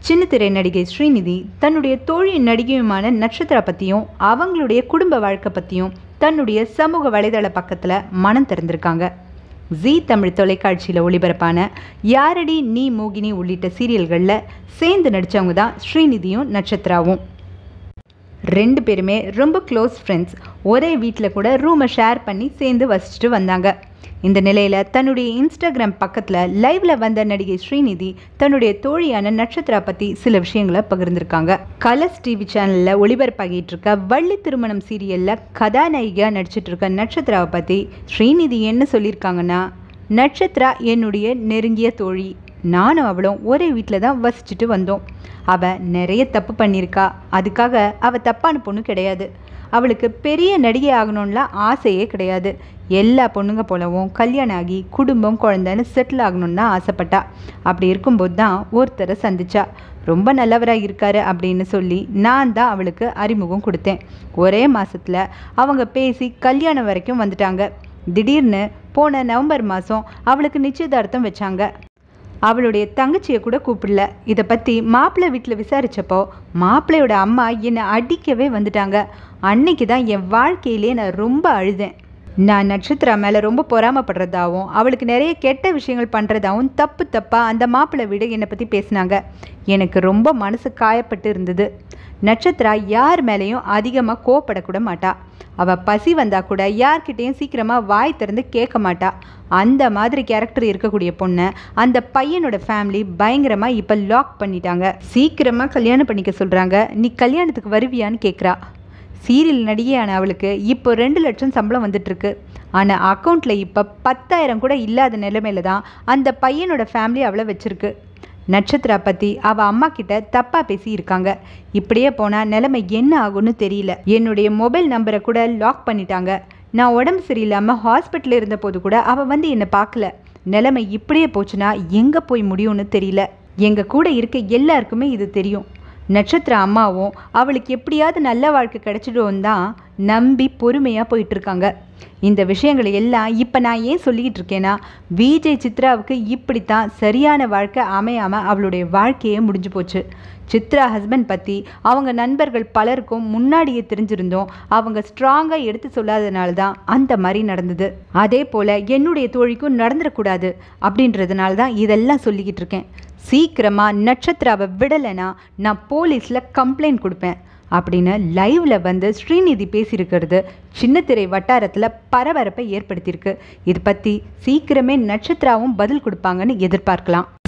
சின்னத்திரை நடிகை ஸ்ரீநிதி தன்னுடைய தோழி நடிகையுமான நட்சத்திரா பற்றியும் அவங்களுடைய குடும்ப வாழ்க்கை பற்றியும் தன்னுடைய சமூக வலைதள பக்கத்தில் மனம் திறந்திருக்காங்க ஜீ தமிழ் தொலைக்காட்சியில் ஒளிபரப்பான யாரடி நீ மோகினி உள்ளிட்ட சீரியல்களில் சேர்ந்து நடித்தவங்க தான் ஸ்ரீநிதியும் நட்சத்திராவும் ரெண்டு பேருமே ரொம்ப க்ளோஸ் ஃப்ரெண்ட்ஸ் ஒரே வீட்டில் கூட ரூமை ஷேர் பண்ணி சேர்ந்து வசிச்சுட்டு வந்தாங்க இந்த நிலையில் தன்னுடைய இன்ஸ்டாகிராம் பக்கத்தில் லைவ்ல வந்த நடிகை ஸ்ரீநிதி தன்னுடைய தோழியான நட்சத்திரா பற்றி சில விஷயங்களை பகிர்ந்திருக்காங்க கலர்ஸ் டிவி சேனலில் ஒளிபரப்பாகிட்டு இருக்க வள்ளி திருமணம் சீரியலில் கதாநாயகியாக நடிச்சிட்டு இருக்க நட்சத்திராவை பற்றி ஸ்ரீநிதி என்ன சொல்லியிருக்காங்கன்னா நட்சத்திரா என்னுடைய நெருங்கிய தோழி நானும் அவளும் ஒரே வீட்டில் தான் வசிச்சுட்டு வந்தோம் அவள் நிறைய தப்பு பண்ணியிருக்கா அதுக்காக அவள் தப்பான பொண்ணு கிடையாது அவளுக்கு பெரிய நடிகை ஆகணும்லாம் ஆசையே கிடையாது எல்லா பொண்ணுங்க போலவும் கல்யாணம் ஆகி குடும்பம் குழந்தைன்னு செட்டில் ஆகணும்னு தான் ஆசைப்பட்டா அப்படி இருக்கும்போது தான் ஒருத்தரை சந்திச்சா ரொம்ப நல்லவராக இருக்காரு அப்படின்னு சொல்லி நான் தான் அவளுக்கு அறிமுகம் கொடுத்தேன் ஒரே மாசத்துல அவங்க பேசி கல்யாணம் வரைக்கும் வந்துட்டாங்க திடீர்னு போன நவம்பர் மாதம் அவளுக்கு நிச்சயதார்த்தம் வச்சாங்க அவளுடைய தங்கச்சியை கூட கூப்பிடல இதை பற்றி மாப்பிள்ளை வீட்டில் விசாரித்தப்போ மாப்பிள்ளையோட அம்மா என்னை அடிக்கவே வந்துட்டாங்க அன்னைக்கு தான் என் வாழ்க்கையிலே நான் ரொம்ப அழுதேன் நான் நட்சத்திரா மேலே ரொம்ப பொறாமப்படுறதாவும் அவளுக்கு நிறைய கெட்ட விஷயங்கள் பண்ணுறதாவும் தப்பு தப்பாக அந்த மாப்பிள்ளை வீடு என்னை பற்றி பேசினாங்க எனக்கு ரொம்ப மனசு காயப்பட்டு இருந்தது நட்சத்திரா யார் மேலேயும் அதிகமாக கோவப்படக்கூட மாட்டா அவள் பசி வந்தால் கூட யார்கிட்டேயும் சீக்கிரமாக வாய் திறந்து கேட்க மாட்டா அந்த மாதிரி கேரக்டர் இருக்கக்கூடிய பொண்ணை அந்த பையனோட ஃபேமிலி பயங்கரமாக இப்போ லாக் பண்ணிட்டாங்க சீக்கிரமாக கல்யாணம் பண்ணிக்க சொல்கிறாங்க நீ கல்யாணத்துக்கு வருவியான்னு கேட்குறா சீரியல் நடிகையான அவளுக்கு இப்போ ரெண்டு லட்சம் சம்பளம் வந்துட்டுருக்கு ஆனால் அக்கௌண்ட்டில் இப்போ பத்தாயிரம் கூட இல்லாத நிலைமையில தான் அந்த பையனோட ஃபேமிலி அவளை வச்சிருக்கு நட்சத்திரா பற்றி அவள் அம்மா கிட்ட தப்பாக பேசி இருக்காங்க இப்படியே போனால் நிலைமை என்ன ஆகும்னு தெரியல என்னுடைய மொபைல் நம்பரை கூட லாக் பண்ணிட்டாங்க நான் உடம்பு சரியில்லாமல் ஹாஸ்பிட்டலில் இருந்தபோது கூட அவள் வந்து என்னை பார்க்கல நிலைமை இப்படியே போச்சுன்னா எங்கே போய் முடியும்னு தெரியல எங்கள் கூட இருக்க எல்லாருக்குமே இது தெரியும் நட்சத்திர அம்மாவும் அவளுக்கு எப்படியாவது நல்ல வாழ்க்கை கிடைச்சிடும் தான் நம்பி பொறுமையாக போயிட்டு இருக்காங்க இந்த விஷயங்களை எல்லாம் இப்போ நான் ஏன் சொல்லிக்கிட்டு இருக்கேன்னா விஜய் சித்ராவுக்கு இப்படித்தான் சரியான வாழ்க்கை அமையாமல் அவளுடைய வாழ்க்கையே முடிஞ்சு போச்சு சித்ரா ஹஸ்பண்ட் பற்றி அவங்க நண்பர்கள் பலருக்கும் முன்னாடியே தெரிஞ்சிருந்தோம் அவங்க ஸ்ட்ராங்காக எடுத்து சொல்லாதனால தான் அந்த மாதிரி நடந்தது அதே போல் என்னுடைய தோழிக்கும் நடந்துடக்கூடாது அப்படின்றதுனால தான் இதெல்லாம் சொல்லிக்கிட்டு இருக்கேன் சீக்கிரமாக நட்சத்திராவை விடலைன்னா நான் போலீஸில் கம்ப்ளைண்ட் கொடுப்பேன் அப்படின்னு லைவ்ல வந்து ஸ்ரீநிதி பேசியிருக்கிறது சின்னத்திரை வட்டாரத்தில் பரபரப்பை ஏற்படுத்தியிருக்கு இது பற்றி சீக்கிரமே நட்சத்திராவும் பதில் கொடுப்பாங்கன்னு எதிர்பார்க்கலாம்